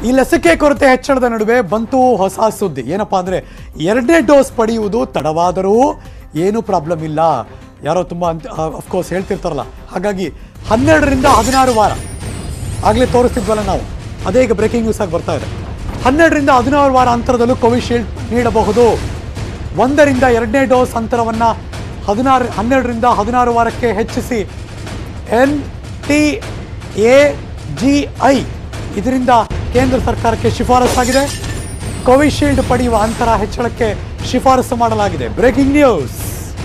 ಈ ಲಸಿಕೆ ಕೊರತೆ ಹೆಚ್ಚಳದ ನಡುವೆ ಬಂತು ಹೊಸ ಸುದ್ದಿ ಏನಪ್ಪಾ ಅಂದ್ರೆ ಎರಡನೇ ಡೋಸ್ ಪಡೆಯುವುದು ತಡವಾದರೂ ಏನು ಪ್ರಾಬ್ಲಮ್ ಇಲ್ಲ ಯಾರೋ ತುಂಬ ಅಂತ ಅಫ್ಕೋರ್ಸ್ ಹೇಳ್ತಿರ್ತಾರಲ್ಲ ಹಾಗಾಗಿ ಹನ್ನೆರಡರಿಂದ ಹದಿನಾರು ವಾರ ಆಗಲೇ ತೋರಿಸ್ತಿದ್ವಲ್ಲ ನಾವು ಅದೇ ಈಗ ಬ್ರೇಕಿಂಗ್ ನ್ಯೂಸ್ ಆಗಿ ಬರ್ತಾ ಇದೆ ಹನ್ನೆರಡರಿಂದ ಹದಿನಾರು ವಾರ ಅಂತರದಲ್ಲೂ ಕೋವಿಶೀಲ್ಡ್ ನೀಡಬಹುದು ಒಂದರಿಂದ ಎರಡನೇ ಡೋಸ್ ಅಂತರವನ್ನು ಹದಿನಾರು ಹನ್ನೆರಡರಿಂದ ಹದಿನಾರು ವಾರಕ್ಕೆ ಹೆಚ್ಚಿಸಿ N T A G I ಇದರಿಂದ ಕೇಂದ್ರ ಸರ್ಕಾರಕ್ಕೆ ಶಿಫಾರಸ್ಸಾಗಿದೆ ಕೋವಿಶೀಲ್ಡ್ ಪಡೆಯುವ ಅಂತರ ಹೆಚ್ಚಳಕ್ಕೆ ಶಿಫಾರಸು ಮಾಡಲಾಗಿದೆ ಬ್ರೇಕಿಂಗ್ ನ್ಯೂಸ್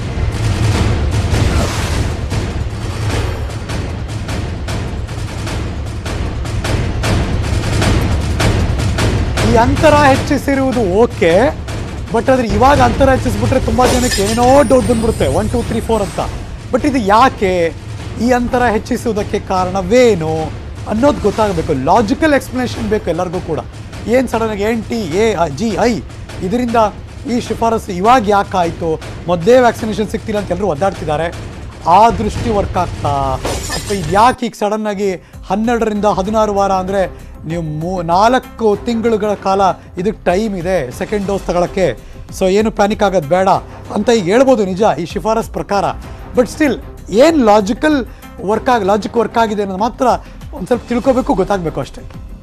ಈ ಅಂತರ ಹೆಚ್ಚಿಸಿರುವುದು ಓಕೆ ಬಟ್ ಆದ್ರೆ ಇವಾಗ ಅಂತರ ಹೆಚ್ಚಿಸ್ಬಿಟ್ರೆ ತುಂಬಾ ಜನಕ್ಕೆ ಏನೋ ಡೌಟ್ ಬಂದ್ಬಿಡುತ್ತೆ ಒನ್ ಟೂ ತ್ರೀ ಫೋರ್ ಅಂತ ಬಟ್ ಇದು ಯಾಕೆ ಈ ಅಂತರ ಹೆಚ್ಚಿಸುವುದಕ್ಕೆ ಕಾರಣವೇನು ಅನ್ನೋದು ಗೊತ್ತಾಗಬೇಕು ಲಾಜಿಕಲ್ ಎಕ್ಸ್ಪ್ಲನೇಷನ್ ಬೇಕು ಎಲ್ಲರಿಗೂ ಕೂಡ ಏನು ಸಡನ್ನಾಗಿ N T A G I ಇದರಿಂದ ಈ ಶಿಫಾರಸು ಇವಾಗ ಯಾಕಾಯಿತು ಮೊದಲೇ ವ್ಯಾಕ್ಸಿನೇಷನ್ ಸಿಗ್ತಿಲ್ಲ ಅಂತ ಎಲ್ಲರೂ ಒದ್ದಾಡ್ತಿದ್ದಾರೆ ಆ ದೃಷ್ಟಿ ವರ್ಕ್ ಆಗ್ತಾ ಅಥವಾ ಇದು ಯಾಕೆ ಈಗ ಸಡನ್ನಾಗಿ ಹನ್ನೆರಡರಿಂದ ಹದಿನಾರು ವಾರ ಅಂದರೆ ನೀವು ಮೂ ನಾಲ್ಕು ತಿಂಗಳುಗಳ ಕಾಲ ಇದಕ್ಕೆ ಟೈಮ್ ಇದೆ ಸೆಕೆಂಡ್ ಡೋಸ್ ತಗೊಳಕ್ಕೆ ಸೊ ಏನು ಪ್ಯಾನಿಕ್ ಆಗೋದು ಬೇಡ ಅಂತ ಈಗ ಹೇಳ್ಬೋದು ನಿಜ ಈ ಶಿಫಾರಸ್ ಪ್ರಕಾರ ಬಟ್ ಸ್ಟಿಲ್ ಏನು ಲಾಜಿಕಲ್ ವರ್ಕ್ ಆಗಿ ಲಾಜಿಕ್ ವರ್ಕ್ ಆಗಿದೆ ಅನ್ನೋದು ಮಾತ್ರ ಒಂದು ಸ್ವಲ್ಪ ತಿಳ್ಕೊಬೇಕು ಗೊತ್ತಾಗಬೇಕು ಅಷ್ಟೇ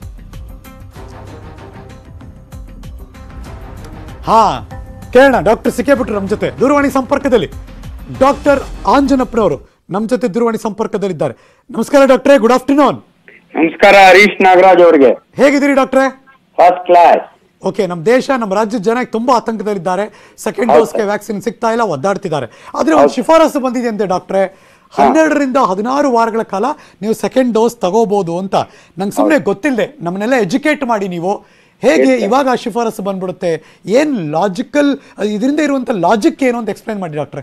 ಹಾ ಕೇಳೋಣ ಡಾಕ್ಟರ್ ಸಿಕ್ಕೇಬಿಟ್ರು ನಮ್ಮ ಜೊತೆ ದೂರವಾಣಿ ಸಂಪರ್ಕದಲ್ಲಿ ಡಾಕ್ಟರ್ ಆಂಜನಪ್ಪನವರು ನಮ್ಮ ಜೊತೆ ದೂರವಾಣಿ ಸಂಪರ್ಕದಲ್ಲಿದ್ದಾರೆ ನಮಸ್ಕಾರ ಡಾಕ್ಟ್ರೇ ಗುಡ್ ಆಫ್ಟರ್ನೂನ್ ನಮಸ್ಕಾರ ಹರೀಶ್ ನಾಗರಾಜ್ ಅವ್ರಿಗೆ ಹೇಗಿದ್ದೀರಿ ಡಾಕ್ಟ್ರೇ ಫಸ್ಟ್ ಕ್ಲಾಸ್ ಓಕೆ ನಮ್ಮ ದೇಶ ನಮ್ಮ ರಾಜ್ಯದ ಜನ ತುಂಬಾ ಆತಂಕದಲ್ಲಿದ್ದಾರೆ ಸೆಕೆಂಡ್ ಹೌದು ಡೋಸ್ಗೆ ವ್ಯಾಕ್ಸಿನ್ ಸಿಗ್ತಾ ಇಲ್ಲ ಒದ್ದಾಡ್ತಿದ್ದಾರೆ ಆದ್ರೆ ಒಂದು ಶಿಫಾರಸು ಬಂದಿದೆ ಅಂತೆ ಡಾಕ್ಟ್ರೆ ಹನ್ನೆರಡರಿಂದ ಹದಿನಾರು ವಾರಗಳ ಕಾಲ ನೀವು ಸೆಕೆಂಡ್ ಡೋಸ್ ತಗೋಬಹುದು ಅಂತ ನಂಗೆ ಸುಮ್ಮನೆ ಗೊತ್ತಿಲ್ಲದೆ ನಮ್ಮನ್ನೆಲ್ಲ ಎಜುಕೇಟ್ ಮಾಡಿ ನೀವು ಹೇಗೆ ಇವಾಗ ಆ ಶಿಫಾರಸು ಬಂದ್ಬಿಡುತ್ತೆ ಏನ್ ಲಾಜಿಕಲ್ ಇದರಿಂದ ಇರುವಂತ ಲಾಜಿಕ್ ಏನು ಅಂತ ಎಕ್ಸ್ಪ್ಲೈನ್ ಮಾಡಿ ಡಾಕ್ಟ್ರೆ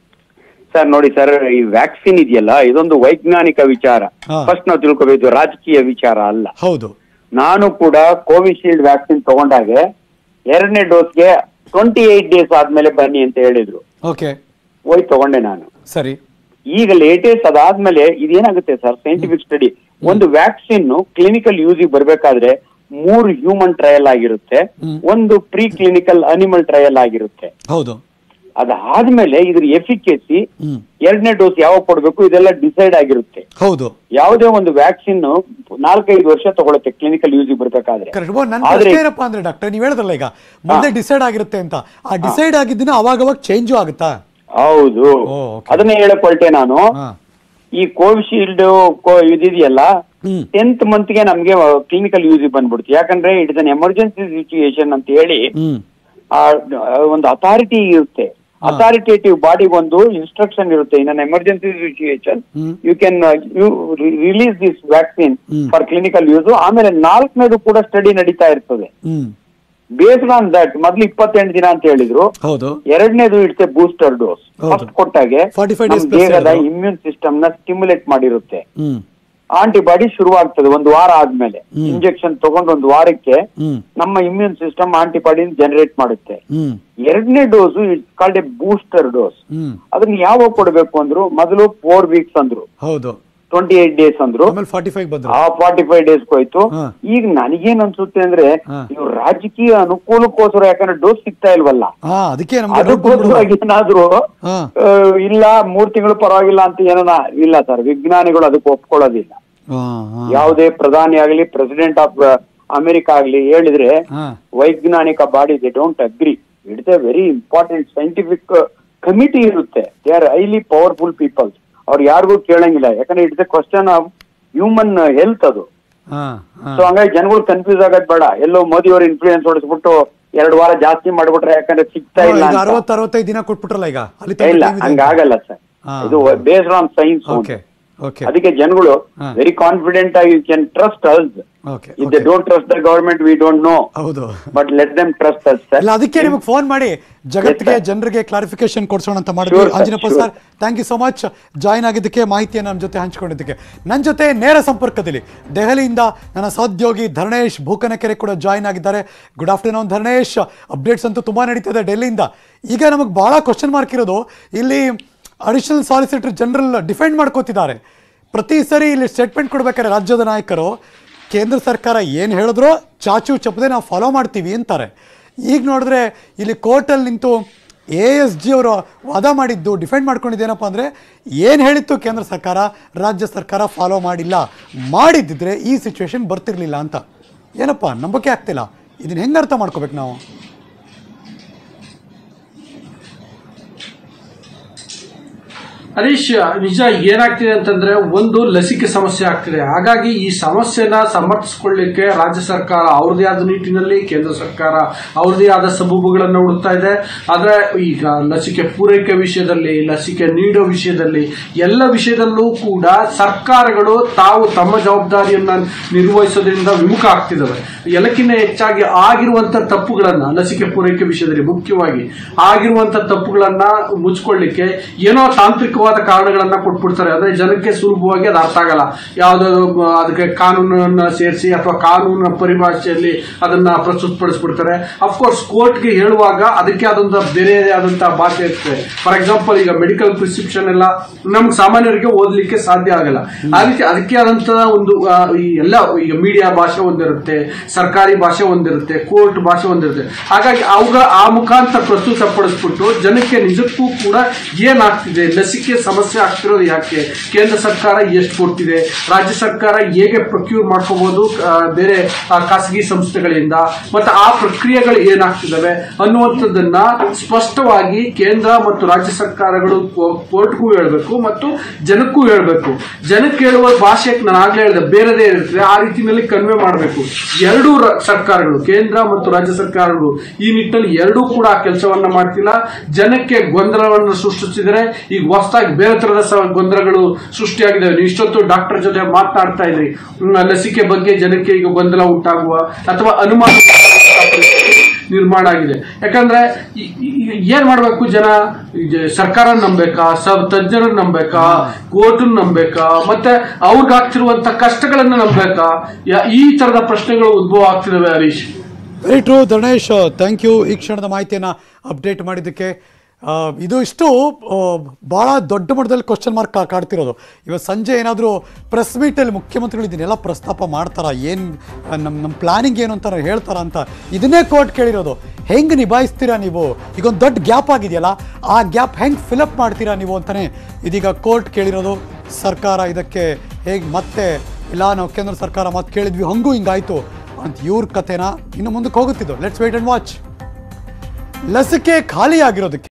ಸರ್ ನೋಡಿ ಸರ್ ಈ ವ್ಯಾಕ್ಸಿನ್ ಇದೆಯಲ್ಲ ಇದೊಂದು ವೈಜ್ಞಾನಿಕ ವಿಚಾರ ಹಾ. ಫಸ್ಟ್ ನಾವು ತಿಳ್ಕೋಬೇಕು ರಾಜಕೀಯ ವಿಚಾರ ಅಲ್ಲ ಹೌದು ನಾನು ಕೂಡ ಕೋವಿಶೀಲ್ಡ್ ವ್ಯಾಕ್ಸಿನ್ ತಗೊಂಡಾಗೆ ಎರಡನೇ ಡೋಸ್ಗೆ ಟ್ವೆಂಟಿ ಏಟ್ ಡೇಸ್ ಆದ್ಮೇಲೆ ಬನ್ನಿ ಅಂತ ಹೇಳಿದ್ರು ಓಕೆ ಹೋಗಿ ತಗೊಂಡೆ ನಾನು ಸರಿ ಈಗ ಲೇಟೆಸ್ಟ್ ಅದಾದ್ಮೇಲೆ ಇದೇನಾಗುತ್ತೆ ಸರ್ ಸೈಂಟಿಫಿಕ್ ಸ್ಟಡಿ ಒಂದು ವ್ಯಾಕ್ಸಿನ್ ಕ್ಲಿನಿಕಲ್ ಯೂಸಿಗೆ ಬರ್ಬೇಕಾದ್ರೆ ಮೂರು ಹ್ಯೂಮನ್ ಟ್ರಯಲ್ ಆಗಿರುತ್ತೆ ಹ್ಮ್. ಒಂದು ಪ್ರೀ ಕ್ಲಿನಿಕಲ್ ಅನಿಮಲ್ ಟ್ರಯಲ್ ಆಗಿರುತ್ತೆ ಹೌದು ಅದಾದ್ಮೇಲೆ ಇದ್ರ ಎಫಿಕೇಸಿ ಹ್ಮ್ ಎರಡನೇ ಡೋಸ್ ಯಾವಾಗ ಕೊಡ್ಬೇಕು ಇದೆಲ್ಲ ಡಿಸೈಡ್ ಆಗಿರುತ್ತೆ ಹೌದು ಯಾವುದೇ ಒಂದು ವ್ಯಾಕ್ಸಿನ್ ನಾಲ್ಕೈದು ವರ್ಷ ತಗೊಳುತ್ತೆ ಕ್ಲಿನಿಕಲ್ ಯೂಸ್ ಬರ್ಬೇಕಾದ್ರೆ ಕರೆಕ್ಟ್ ನನ್ನ ಆದ್ರೆ ಪ್ರಶ್ನೆ ಏನಪ್ಪಾ ಅಂದ್ರೆ ಡಾಕ್ಟರ್ ನೀವು ಹೇಳಿದ್ರಲ್ಲ ಈಗ ಮೊದಲೇ ಡಿಸೈಡ್ ಆಗಿರುತ್ತೆ ಅಂತ ಆ ಡಿಸೈಡ್ ಆಗಿದ್ದನ್ನ ಅವಾಗ ಅವಾಗ ಚೇಂಜು ಆಗುತ್ತಾ ಹೌದು ಓ, okay. ಅದನ್ನೇ ಹೇಳಕ್ ಹೊರಟೆ ನಾನು ಹಾ ಈ ಕೋವಿಶೀಲ್ಡ್ ಇದಿದೆಯಲ್ಲ ಹ್ಮ್ ಟೆಂತ್ ಮಂತ್ ಗೆ ನಮ್ಗೆ ಕ್ಲಿನಿಕಲ್ ಯೂಸ್ ಬಂದ್ಬಿಡ್ತು ಯಾಕಂದ್ರೆ ಇಟ್ ಅನ್ ಎಮರ್ಜೆನ್ಸಿ ಸಿಚುಯೇಷನ್ ಅಂತ ಹೇಳಿ ಹ್ಮ್ ಆ, ಒಂದು ಅಥಾರಿಟಿ ಇರುತ್ತೆ ಅಥಾರಿಟೇಟಿವ್ ಬಾಡಿಗೆ ಒಂದು ಇನ್ಸ್ಟ್ರಕ್ಷನ್ ಇರುತ್ತೆ in an emergency situation hmm. You can you release this vaccine hmm. For clinical use ಆಮೇಲೆ ನಾಲ್ಕನೇದು ಕೂಡ ಸ್ಟಡಿ ನಡೀತಾ ಇರ್ತದೆ ಹ್ಮ್ ಬೇಸ್ಡ್ ಆನ್ ದಟ್ ಮೊದ್ಲು ಇಪ್ಪತ್ತೆಂಟು ದಿನ ಅಂತ ಹೇಳಿದ್ರು ಹೌದು ಎರಡನೇದು ಇಟ್ಸ್ ಎ ಬೂಸ್ಟರ್ ಡೋಸ್ ಹೌದು. ಫಸ್ಟ್ ಕೊಟ್ಟಾಗೆ 45 ನಮ್ days plus ದೇಹದ ಹೇಳಿದ್ರು. ಇಮ್ಯೂನ್ ಸಿಸ್ಟಮ್ ನ ಸ್ಟಿಮ್ಯುಲೇಟ್ ಮಾಡಿರುತ್ತೆ ಹ್ಮ್ ಆಂಟಿಬಾಡಿ ಶುರುವಾಗ್ತದೆ ಒಂದು ವಾರ ಆದ್ಮೇಲೆ ಹ್ಮ್. ಇಂಜೆಕ್ಷನ್ ತಗೊಂಡ್ ಒಂದು ವಾರಕ್ಕೆ ಹ್ಮ್ ನಮ್ಮ ಇಮ್ಯೂನ್ ಸಿಸ್ಟಮ್ ಆಂಟಿಬಾಡಿ ಜನರೇಟ್ ಮಾಡುತ್ತೆ ಹ್ಮ್ ಎರಡನೇ dose it's called a booster dose hmm ಅದನ್ನ ಯಾವಾಗ ಕೊಡ್ಬೇಕು ಅಂದ್ರು ಮೊದಲು ಫೋರ್ ವೀಕ್ಸ್ ಅಂದ್ರು ಹೌದು ಟ್ವೆಂಟಿ ಏಟ್ ಡೇಸ್ ಅಂದ್ರು ಆಮೇಲೆ ಫಾರ್ಟಿ ಫೈವ್ ಬಂದ್ರು ಆ ಫಾರ್ಟಿ ಫೈವ್ ಡೇಸ್ ಹೋಯ್ತು ಹಾ. ಈಗ ನನಗೇನ್ ಅನ್ಸುತ್ತೆ ಅಂದ್ರೆ ಹಾ. ಇವ್ರು ರಾಜಕೀಯ ಅನುಕೂಲಕ್ಕೋಸ್ಕರ ಯಾಕಂದ್ರೆ ಡೋಸ್ ಸಿಗ್ತಾ ಇಲ್ವಲ್ಲ ಹಾ ಅದಕ್ಕೆ ನಮ್ಗೆ doubt ಅದಕ್ಕೋಸ್ಕರ ಬಂದ್ಬಿಡ್ತು. ಏನಾದ್ರು ಹಾ ಆ, ಇಲ್ಲ ಮೂರ್ ತಿಂಗಳು ಪರವಾಗಿಲ್ಲ ಅಂತ ಏನೋ ಇಲ್ಲ ಸರ್ ವಿಜ್ಞಾನಿಗಳು ಅದಕ್ಕೆ ಒಪ್ಕೊಳ್ಳೋದಿಲ್ಲ ಹಾ, ಹಾ. ಯಾವುದೇ ಪ್ರಧಾನಿ ಆಗ್ಲಿ ಪ್ರೆಸಿಡೆಂಟ್ ಆಫ್ ಅಮೆರಿಕ ಆಗ್ಲಿ ಹೇಳಿದ್ರೆ ಹಾ ವೈಜ್ಞಾನಿಕ body they don't agree it's a very important scientific committee ಇರುತ್ತೆ they are highly powerful people ಅವ್ರು ಯಾರಿಗೂ ಕೇಳಂಗಿಲ್ಲ ಯಾಕಂದ್ರೆ it's a question of human health ಅದು ಹಾ ಹಾ ಸೊ ಹಂಗಾಗಿ ಜನಗಳು ಕನ್ಫ್ಯೂಸ್ ಆಗೋದ್ ಬೇಡ ಎಲ್ಲೋ ಮೋದಿ ಅವ್ರ ಇನ್ಫ್ಲೂಯೆನ್ಸ್ ಹೊಡಿಸ್ಬಿಟ್ಟು ಎರಡು ವಾರ ಜಾಸ್ತಿ ಮಾಡ್ಬಿಟ್ರೆ ಯಾಕಂದ್ರೆ ಸಿಗ್ತಾ ಇಲ್ಲ ಈಗ ಅಂತ. ಅರವತ್ತು ಅರವತ್ತೈದು ದಿನ ಕೊಟ್ಬಿಟ್ರಲ್ಲ ಈಗ ಅಲ್ಲಿ ಇಲ್ಲ time ಇದೆ. ಹಂಗಾಗಲ್ಲ ಸರ್ ಹಾ. ಇದು based on science okay okay ಅದಕ್ಕೆ ಜನಗಳು ಹಾ. ವೆರಿ ಕಾನ್ಫಿಡೆಂಟ್ ಆಗಿ you can trust us okay if they don't trust the government we don't know ಹೌದು but let them trust us sir ಇಲ್ಲ ಅದಕ್ಕೆ ನಿಮಗೆ ಫೋನ್ ಮಾಡಿ ಜಗತ್ತಿಗೆ Yes, sir. ಜನರಿಗೆ ಕ್ಲಾರಿಫಿಕೇಶನ್ ಕೊಡ್ಸೋಣ ಅಂತ ಮಾಡಿದ್ವಿ Sure, sir, Anjanappa sure. Sir thank you so much join ಆಗಿದ್ದಕ್ಕೆ ಮಾಹಿತಿಯನ್ನು ನಮ್ಮ ಜೊತೆ ಹಂಚ್ಕೊಂಡಿದ್ದಕ್ಕೆ ನನ್ನ ಜೊತೆ ನೇರ ಸಂಪರ್ಕದಲ್ಲಿ ದೆಹಲಿಯಿಂದ ನನ್ನ ಸಹೋದ್ಯೋಗಿ ಧರಣೇಶ್ ಭೂಕನಕೆರೆ ಕೂಡ ಜಾಯ್ನ್ ಆಗಿದ್ದಾರೆ ಗುಡ್ ಆಫ್ಟರ್ನೂನ್ ಧರಣೇಶ್ ಅಪ್ಡೇಟ್ಸ್ ಅಂತೂ ತುಂಬ ನಡೀತಿದೆ ಡೆಲ್ಲಿಯಿಂದ ಈಗ ನಮಗೆ ಭಾಳ ಕ್ವಶನ್ ಮಾರ್ಕ್ ಇರೋದು ಇಲ್ಲಿ ಅಡಿಷನಲ್ ಸಾಲಿಸಿಟರ್ ಜನರಲ್ ಡಿಫೆಂಡ್ ಮಾಡ್ಕೋತಿದ್ದಾರೆ ಪ್ರತಿ ಸರಿ ಇಲ್ಲಿ ಸ್ಟೇಟ್ಮೆಂಟ್ ಕೊಡ್ಬೇಕಾದ್ರೆ ರಾಜ್ಯದ ನಾಯಕರು ಕೇಂದ್ರ ಸರ್ಕಾರ ಏನು ಹೇಳಿದ್ರೋ ಚಾಚು ಚಪ್ಪದೆ ನಾವು ಫಾಲೋ ಮಾಡ್ತೀವಿ ಅಂತಾರೆ ಈಗ ನೋಡಿದ್ರೆ ಇಲ್ಲಿ ಕೋರ್ಟಲ್ಲಿ ನಿಂತು ಎ ಎಸ್ ಜಿ ಅವರು ವಾದ ಮಾಡಿದ್ದು ಡಿಫೆಂಡ್ ಮಾಡ್ಕೊಂಡಿದ್ದೇನಪ್ಪ ಅಂದರೆ ಏನು ಹೇಳಿತ್ತು ಕೇಂದ್ರ ಸರ್ಕಾರ ರಾಜ್ಯ ಸರ್ಕಾರ ಫಾಲೋ ಮಾಡಿಲ್ಲ ಮಾಡಿದ್ದಿದ್ರೆ ಈ ಸಿಚುವೇಶನ್ ಬರ್ತಿರ್ಲಿಲ್ಲ ಅಂತ ಏನಪ್ಪ ನಂಬಕ್ಕೆ ಆಗ್ತಿಲ್ಲ ಇದನ್ನ ಹೆಂಗೆ ಅರ್ಥ ಮಾಡ್ಕೋಬೇಕು ನಾವು ಹರೀಶ್ ನಿಜ ಏನಾಗ್ತಿದೆ ಅಂತಂದ್ರೆ ಒಂದು ಲಸಿಕೆ ಸಮಸ್ಯೆ ಆಗ್ತಿದೆ ಹಾಗಾಗಿ ಈ ಸಮಸ್ಯೆನ ಸಮರ್ಥಿಸಿಕೊಳ್ಳಿಕ್ಕೆ ರಾಜ್ಯ ಸರ್ಕಾರ ಅವ್ರದೇ ಆದ ನಿಟ್ಟಿನಲ್ಲಿ ಕೇಂದ್ರ ಸರ್ಕಾರ ಅವ್ರದೇ ಆದ ಸಬೂಬುಗಳನ್ನು ಹುಡುಕ್ತಾ ಇದೆ ಆದ್ರೆ ಈಗ ಲಸಿಕೆ ಪೂರೈಕೆ ವಿಷಯದಲ್ಲಿ ಲಸಿಕೆ ನೀಡೋ ವಿಷಯದಲ್ಲಿ ಎಲ್ಲ ವಿಷಯದಲ್ಲೂ ಕೂಡ ಸರ್ಕಾರಗಳು ತಾವು ತಮ್ಮ ಜವಾಬ್ದಾರಿಯನ್ನ ನಿರ್ವಹಿಸೋದ್ರಿಂದ ವಿಮುಖ ಆಗ್ತಿದ್ದಾವೆ ಎಲ್ಲಕ್ಕಿಂತ ಹೆಚ್ಚಾಗಿ ಆಗಿರುವಂತ ತಪ್ಪುಗಳನ್ನ ಲಸಿಕೆ ಪೂರೈಕೆ ವಿಷಯದಲ್ಲಿ ಮುಖ್ಯವಾಗಿ ಆಗಿರುವಂತ ತಪ್ಪುಗಳನ್ನ ಮುಚ್ಕೊಳ್ಳಿಕ್ಕೆ ಏನೋ ತಾಂತ್ರಿಕವಾದ ಕಾರಣಗಳನ್ನ ಕೊಟ್ಬಿಡ್ತಾರೆ ಅಂದ್ರೆ ಜನಕ್ಕೆ ಸುಲಭವಾಗಿ ಅದು ಅರ್ಥ ಆಗಲ್ಲ ಯಾವ್ದಾದ್ರು ಮ- ಅದಕ್ಕೆ ಕಾನೂನನ್ನ ಸೇರಿಸಿ ಅಥವಾ ಕಾನೂನಿನ ಪರಿಭಾಷೆಯಲ್ಲಿ ಅದನ್ನ ಪ್ರಸ್ತುತಪಡಿಸ್ಬಿಡ್ತಾರೆ ಅಫ್ಕೋರ್ಸ್ ಕೋರ್ಟ್ಗೆ ಹೇಳುವಾಗ ಅದಕ್ಕೆ ಆದಂತ ಬೇರೆ ಆದಂತಹ ಭಾಷೆ ಇರ್ತದೆ ಫಾರ್ ಎಕ್ಸಾಂಪಲ್ ಈಗ ಮೆಡಿಕಲ್ ಪ್ರಿಸ್ಕ್ರಿಪ್ಷನ್ ಎಲ್ಲ ನಮ್ಗೆ ಸಾಮಾನ್ಯರಿಗೆ ಓದಲಿಕ್ಕೆ ಸಾಧ್ಯ ಆಗಲ್ಲ ಅದಕ್ಕೆ ಅದಕ್ಕೆ ಆದಂತಹ ಒಂದು ಆ, ಈ ಎಲ್ಲ ಈಗ ಮೀಡಿಯಾ ಭಾಷೆ ಒಂದಿರುತ್ತೆ ಸರ್ಕಾರಿ ಭಾಷೆ ಒಂದಿರುತ್ತೆ ಕೋರ್ಟ್ ಭಾಷೆ ಒಂದಿರುತ್ತೆ ಹಾಗಾಗಿ ಅವುಗಳ ಆ ಮುಖಾಂತರ ಪ್ರಸ್ತುತಪಡಿಸ್ಬಿಟ್ಟು ಜನಕ್ಕೆ ನಿಜಕ್ಕೂ ಕೂಡ ಏನಾಗ್ತಿದೆ ಲಸಿಕೆ ಸಮಸ್ಯೆ ಆಗ್ತಿರೋದು ಯಾಕೆ ಕೇಂದ್ರ ಸರ್ಕಾರ ಎಷ್ಟು ಕೊಡ್ತಿದೆ ರಾಜ್ಯ ಸರ್ಕಾರ ಹೇಗೆ ಪ್ರೊಕ್ಯೂರ್ ಮಾಡ್ಕೋಬಹುದು ಆ, ಬೇರೆ ಆ, ಖಾಸಗಿ ಸಂಸ್ಥೆಗಳಿಂದ ಮತ್ತೆ ಆ ಪ್ರಕ್ರಿಯೆಗಳು ಏನಾಗ್ತಿದಾವೆ ಅನ್ನುವಂಥದ್ದನ್ನ ಸ್ಪಷ್ಟವಾಗಿ ಕೇಂದ್ರ ಮತ್ತು ರಾಜ್ಯ ಸರ್ಕಾರಗಳು ಕೋರ್ಟ್ಗೂ ಹೇಳ್ಬೇಕು ಮತ್ತು ಜನಕ್ಕೂ ಹೇಳ್ಬೇಕು ಜನಕ್ಕೆ ಹೇಳುವ ಭಾಷೆ ನಾನು ಆಗ್ಲೇ ಹೇಳಿದೆ ಬೇರೆದೇ ಇರ್ತದೆ ಆ ರೀತಿಯಲ್ಲಿ ಕನ್ವೆ ಮಾಡಬೇಕು ಎರಡೂ ರ- ಸರ್ಕಾರಗಳು ಕೇಂದ್ರ ಮತ್ತು ರಾಜ್ಯ ಸರ್ಕಾರಗಳು ಈ ನಿಟ್ಟಿನಲ್ಲಿ ಎರಡೂ ಕೂಡ ಆ ಕೆಲಸವನ್ನ ಮಾಡ್ತಿಲ್ಲ ಜನಕ್ಕೆ ಗೊಂದಲವನ್ನು ಸೃಷ್ಟಿಸಿದರೆ ಈಗ ಹೊಸದಾಗಿ ಬೇರೆ ತರದ ಸ- ಗೊಂದಲಗಳು ಸೃಷ್ಟಿಯಾಗಿದ್ದಾವೆ ನೀವು ಇಷ್ಟೊತ್ತು ಡಾಕ್ಟರ್ ಜೊತೆ ಮಾತನಾಡ್ತಾ ಇದ್ರಿ ಹ್ಮ್, ಲಸಿಕೆ ಬಗ್ಗೆ ಜನಕ್ಕೆ ಈಗ ಗೊಂದಲ ಉಂಟಾಗುವ ಅಥವಾ ಅನುಮಾನ ಉಂಟಾಗುವ ಪರಿಸ್ಥಿತಿ ನಿರ್ಮಾಣ ಆಗಿದೆ ಯಾಕಂದ್ರೆ ಈ- ಈ- ಏನ್ ಮಾಡ್ಬೇಕು ಜನ ಈಗ ಸರ್ಕಾರ ನಂಬೇಕಾ ಸಬ್ ತಜ್ಞರನ್ನ ನಂಬೇಕಾ ಕೋರ್ಟ್ ನಂಬೇಕಾ ಮತ್ತೆ ಅವ್ರಿಗಾಗ್ತಿರುವಂತ ಕಷ್ಟಗಳನ್ನ ನಂಬೇಕಾ ಯಾ- ಈ ತರದ ಪ್ರಶ್ನೆಗಳು ಉದ್ಭವ ಆಗ್ತಿದಾವೆ Harish very true Dhanesh thank you ಈ ಕ್ಷಣದ ಮಾಹಿತಿಯನ್ನು ಅಪ್ಡೇಟ್ ಮಾಡಿದ್ದಕ್ಕೆ ಆ, ಇದು ಇಷ್ಟು ಆ, ಭಾಳ ದೊಡ್ಡ ಮಟ್ಟದಲ್ಲಿ ಕ್ವಶನ್ ಮಾರ್ಕ್ ಕಾಡ್ತಿರೋದು ಇವತ್ತು ಸಂಜೆ ಏನಾದರೂ ಪ್ರೆಸ್ ಮೀಟಲ್ಲಿ ಮುಖ್ಯಮಂತ್ರಿಗಳು ಇದನ್ನೆಲ್ಲ ಪ್ರಸ್ತಾಪ ಮಾಡ್ತಾರಾ ಏನು ನಮ್ಮ ನಮ್ಮ ಪ್ಲಾನಿಂಗ್ ಏನು ಅಂತ ಹೇಳ್ತಾರಾ ಅಂತ ಇದನ್ನೇ ಕೋರ್ಟ್ ಕೇಳಿರೋದು ಹೆಂಗೆ ನಿಭಾಯಿಸ್ತೀರಾ ನೀವು ಈಗ ಒಂದು ದೊಡ್ಡ ಗ್ಯಾಪ್ ಆಗಿದೆಯಲ್ಲ ಆ ಗ್ಯಾಪ್ ಹೆಂಗೆ ಫಿಲಪ್ ಮಾಡ್ತೀರಾ ನೀವು ಅಂತಲೇ ಇದೀಗ ಕೋರ್ಟ್ ಕೇಳಿರೋದು ಸರ್ಕಾರ ಇದಕ್ಕೆ ಹೇಗೆ ಮತ್ತೆ ಇಲ್ಲ ನಾವು ಕೇಂದ್ರ ಸರ್ಕಾರ ಮತ್ತೆ ಕೇಳಿದ್ವಿ ಹಂಗೂ ಹಿಂಗಾಯ್ತು ಅಂತ ಇವ್ರ ಕಥೆನ ಇನ್ನು ಮುಂದಕ್ಕೆ ಹೋಗುತ್ತಿದ್ದು ಲೆಟ್ಸ್ ವೇಟ್ ಅಂಡ್ ವಾಚ್ ಲಸಿಕೆ ಖಾಲಿ ಆಗಿರೋದಕ್ಕೆ